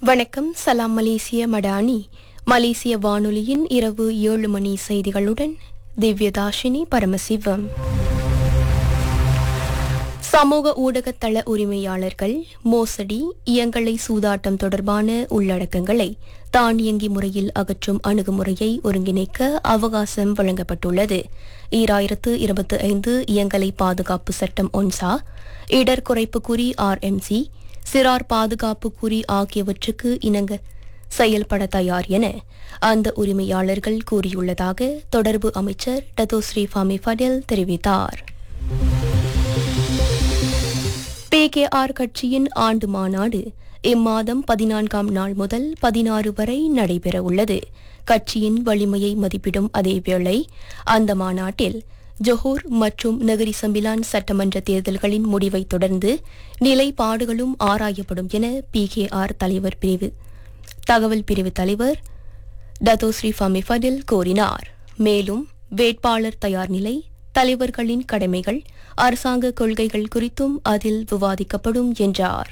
வணக்கம் சலாம் மலேசிய மடானி மலேசிய வானொலியின் இரவு ஏழு மணி செய்திகளுடன் திவ்யதாஷினி பரமசிவம் சமூக ஊடக தள உரிமையாளர்கள் மோசடி இயங்கலை சூதாட்டம் தொடர்பான உள்ளடக்கங்களை தானியங்கி முறையில் அகற்றும் அணுகுமுறையை ஒருங்கிணைக்க அவகாசம் வழங்கப்பட்டுள்ளது ஈராயிரத்து இருபத்தி ஐந்து இயங்கலை பாதுகாப்பு சட்டம் ஒன்சா இடர் குறைப்பு குறி ஆர்எம்சி சிறார் பாதுகாப்பு குறி ஆகியவற்றுக்கு இணங்க செயல்பட தயார் என அந்த உரிமையாளர்கள் கூறியுள்ளதாக தொடர்பு அமைச்சர் டத்தோஸ்ரீ ஃபாமி ஃபடேல் தெரிவித்தார் பிகேஆர் கட்சியின் ஆண்டு மாநாடு இம்மாதம் பதினான்காம் நாள் முதல் பதினாறு வரை நடைபெற உள்ளது கட்சியின் வலிமையை மதிப்பிடும் அதேவேளை அந்த மாநாட்டில் ஜொஹூர் மற்றும் நகரி சம்பிலான் சட்டமன்ற தேர்தல்களின் முடிவை தொடர்ந்து நிலைப்பாடுகளும் ஆராயப்படும் என பிகேஆர் தலைவர் பிரிவு தகவல் பிரிவு தலைவர் டத்தோஸ்ரீ ஃபமி ஃபடில் கூறினார் மேலும் வேட்பாளர் தயார் நிலை தலைவர்களின் கடமைகள் அரசாங்க கொள்கைகள் குறித்தும் அதில் விவாதிக்கப்படும் என்றார்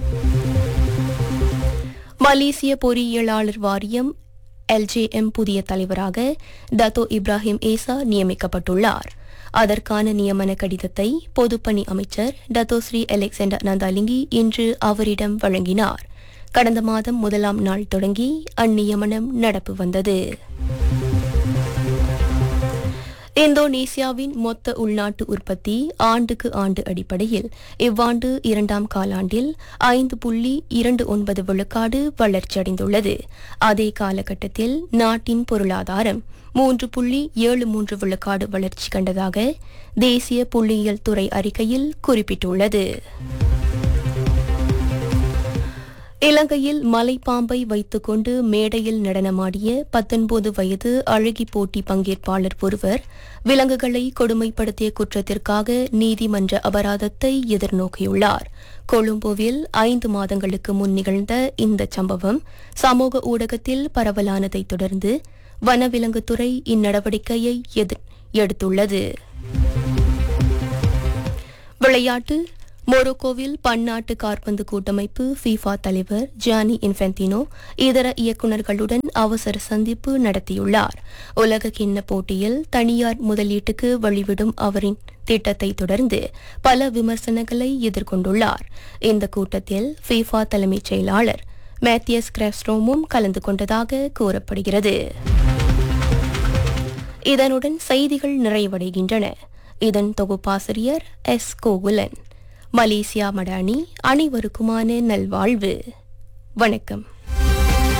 மலேசிய பொறியியலாளர் வாரியம் எல்ஜேஎம் புதிய தலைவராக டத்தோ இப்ராஹிம் ஏசா நியமிக்கப்பட்டுள்ளார் அதற்கான நியமன கடிதத்தை பொதுப்பணி அமைச்சர் டத்தோஸ்ரீ அலெக்சாண்டர் நந்தாலிங்கி இன்று அவரிடம் வழங்கினார் கடந்த மாதம் முதலாம் நாள் தொடங்கி அந்நியமனம் நடப்பு வந்தது இந்தோனேசியாவின் மொத்த உள்நாட்டு உற்பத்தி ஆண்டுக்கு ஆண்டு அடிப்படையில் இவ்வாண்டு இரண்டாம் காலாண்டில் ஐந்து புள்ளி இரண்டு ஒன்பது விழுக்காடு வளர்ச்சியடைந்துள்ளது அதே காலகட்டத்தில் நாட்டின் பொருளாதாரம் மூன்று புள்ளி ஏழு மூன்று விழுக்காடு வளர்ச்சி கண்டதாக தேசிய புள்ளியியல் துறை அறிக்கையில் குறிப்பிட்டுள்ளது இலங்கையில் மலைப்பாம்பை வைத்துக்கொண்டு மேடையில் நடனமாடிய பத்தொன்பது வயது அழகி போட்டி பங்கேற்பாளர் ஒருவர் விலங்குகளை கொடுமைப்படுத்திய குற்றத்திற்காக நீதிமன்ற அபராதத்தை எதிர்நோக்கியுள்ளார் கொழும்புவில் ஐந்து மாதங்களுக்கு முன் நிகழ்ந்த இந்த சம்பவம் சமூக ஊடகத்தில் பரவலானதை தொடர்ந்து வனவிலங்குத்துறை இந்நடவடிக்கையை எதிர்- எடுத்துள்ளது விளையாட்டு மொரோக்கோவில் பன்னாட்டு காற்பந்து கூட்டமைப்பு ஃபீஃபா தலைவர் ஜானி இன்ஃபென்டினோ இதர இயக்குநர்களுடன் அவசர சந்திப்பு நடத்தியுள்ளார் உலக கிண்ண போட்டியில் தனியார் முதலீட்டுக்கு வழிவிடும் அவரின் திட்டத்தை தொடர்ந்து பல விமர்சனங்களை எதிர்கொண்டுள்ளார் இந்த கூட்டத்தில் ஃபீஃபா தலைமைச் செயலாளர் மேத்தியஸ் கிராஸ்ட்ரோமும் கலந்து கொண்டதாக கூறப்படுகிறது இதனுடன் செய்திகள் நிறைவடைகின்றன இதன் தொகுப்பாசிரியர் எஸ் கோகுலன் மலேசியா மடானி அனைவருக்குமான நல்வாழ்வு வணக்கம்